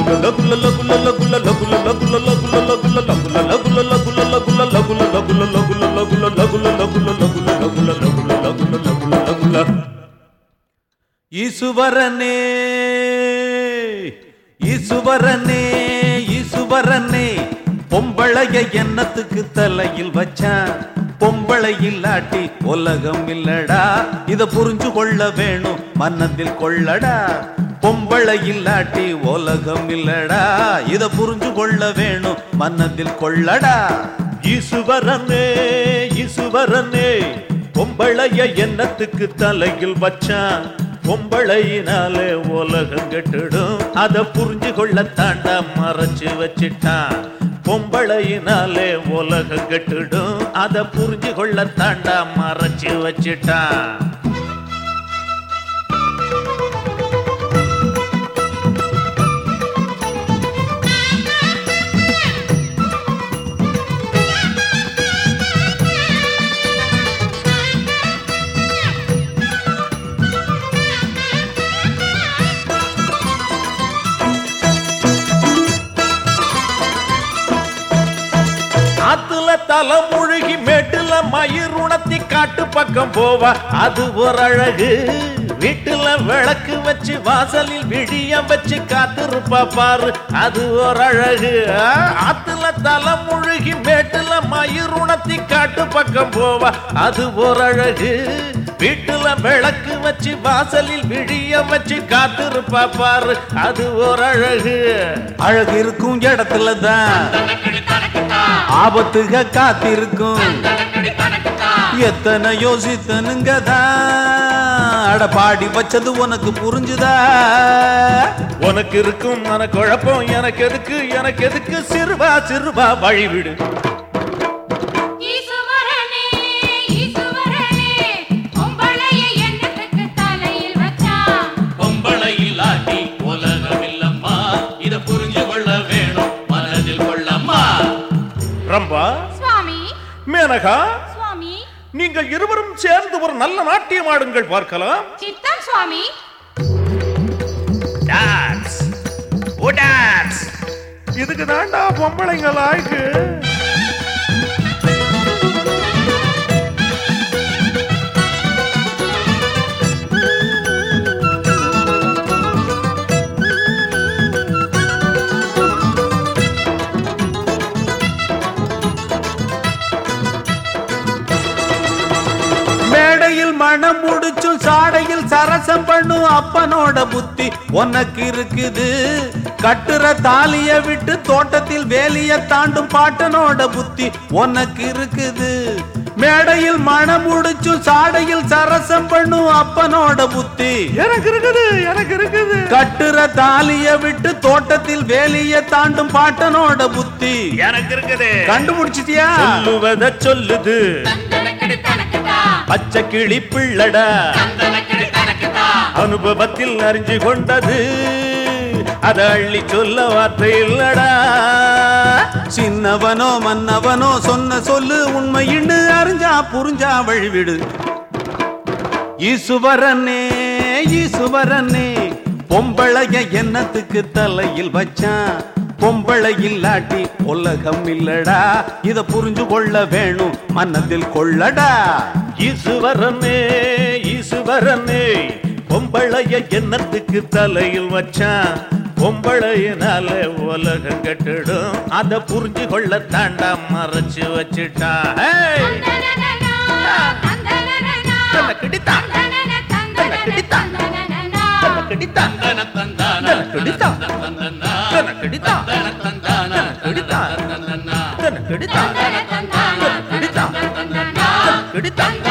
ஈசுவரனே ஈசுவரனே ஈசுவரனே பொம்பளைய எண்ணத்துக்கு தலையில் வச்சான் பொம்பளை இல்லாட்டி உலகம் இல்லடா இத புரிஞ்சு கொள்ள வேணும் மன்னத்தில் கொள்ளடா பொம்பளை இல்லாட்டி உலகம் இல்லடா இத புரிஞ்சு கொள்ள வேணும் மன்னத்தில் கொள்ளடா ஈசுவரனே ஈசுவரனே பொம்பளைய எண்ணத்துக்கு தலையில் வச்சான் பொம்பளையினாலே உலகம் கெட்டுடும் அத புரிஞ்சு கொள்ள தாண்டா மறைச்சு வச்சிட்டான் பொம்பளையினாலே உலகம் கெட்டுடும் அத புரிஞ்சு கொள்ள தாண்டா மறைச்சு வச்சிட்டான் ஆத்துல தலை முழுகி மேட்டுல மயிர் உணர்த்தி காட்டு பக்கம் போவா அது ஒரு அழகு வீட்டுல விளக்கு வச்சு வாசலில் விடிய வச்சு காத்திருப்பா பாரு அது ஒரு அழகு ஆ, ஆத்துல தலை முழுகி மேட்டுல மயிர் உணர்த்தி காட்டு பக்கம் போவா அது ஒரு அழகு வீட்டுல விளக்கு வச்சு வாசலில் விடிய வச்சு காத்திருப்பா பாரு அது ஒரு அழகு அழகு இருக்கும் இடத்துல தான் ஆபத்துக காத்திருக்கும் எத்தனை யோசித்தனுங்க அட பாடி வச்சது உனக்கு புரிஞ்சுதா உனக்கு இருக்கும் மன குழப்பம் எனக்கு எதுக்கு எனக்கு எதுக்கு சிறுவா சிறுவா வழிவிடு ஈசுவரனே ஈசுவரனே பொம்பளைய எண்ணத்துக்கு தலையில் வச்சான் பொம்பளை இல்லாட்டி உலகம் இல்லம்மா இத புரிஞ்சு கொள்ள வேணும் மனதில் கொள்ளம்மா ரம்பா சுவாமி மேனகா சுவாமி நீங்கள் இருவரும் சேர்ந்து ஒரு நல்ல நாட்டியம் ஆடுங்கள் பார்க்கலாம் சித்தம் சுவாமி டான்ஸ் ஓ டான்ஸ் இதுக்கு தாண்டா பொம்பளைங்க லாய்க்கு மேடையில் மனம் முடிச்சும் சாடையில் சரசம் பண்ணும் அப்பனோட புத்தி உனக்கு இருக்குது கட்டுற தாலிய விட்டு தோட்டத்தில் வேலிய தாண்டும் பாட்டனோட புத்தி உனக்கு இருக்குது மேடையில் மனம் முடிச்சும் சாடையில் சரசம் பண்ணும் அப்பனோட புத்தி எனக்கு இருக்குது எனக்கு இருக்குது கட்டுற தாலிய விட்டு தோட்டத்தில் வேலிய தாண்டும் பாட்டனோட புத்தி எனக்கு இருக்குது கண்டுபிடிச்சிட்டியா சொல்லுவத சொல்லுது தந்தனக்கடி தனக்குதா பச்சை கிளி பிள்ளடா தனக்கடி தனக்குதா அனுபவத்தில் அறிஞ்சு கொண்டது அத அள்ளி சொல்ல வார்த்தை இல்லடா சின்னவனோ மன்னவனோ சொன்ன சொல்லு உண்மையின்னு அறிஞ்சா புரிஞ்சா வழிவிடு ஈசுவரனே ஈசுவரனே பொம்பளைய எண்ணத்துக்கு தலையில் வச்சான் பொம்பளை இல்லாட்டி உலகம் இல்லடா இத புரிஞ்சு கொள்ள வேணும் மனதில் கொள்ளடா ஈசுவரனே ஈசுவரனே பொம்பளைய எண்ணத்துக்கு தலையில் வச்சான் பொம்பளையினால உலகம் கட்டிடும் அத புரிஞ்சு கொள்ள தாண்டா மறைச்சு வச்சுட்டான் ஹேய்! தந்தனனனா தந்தனனனா தனக்கிடித்தா. தந்தனன தந்தனன தந்தனனனா கிடித்தா தன தந்தான கிடித்தா தந்தனா தனக்கிடித்தா தன தந்தான கிடித்தா தந்தனா தனக்கிடித்தா தந்தன தந்தான கிடித்தா தந்தனனா கிடித்தா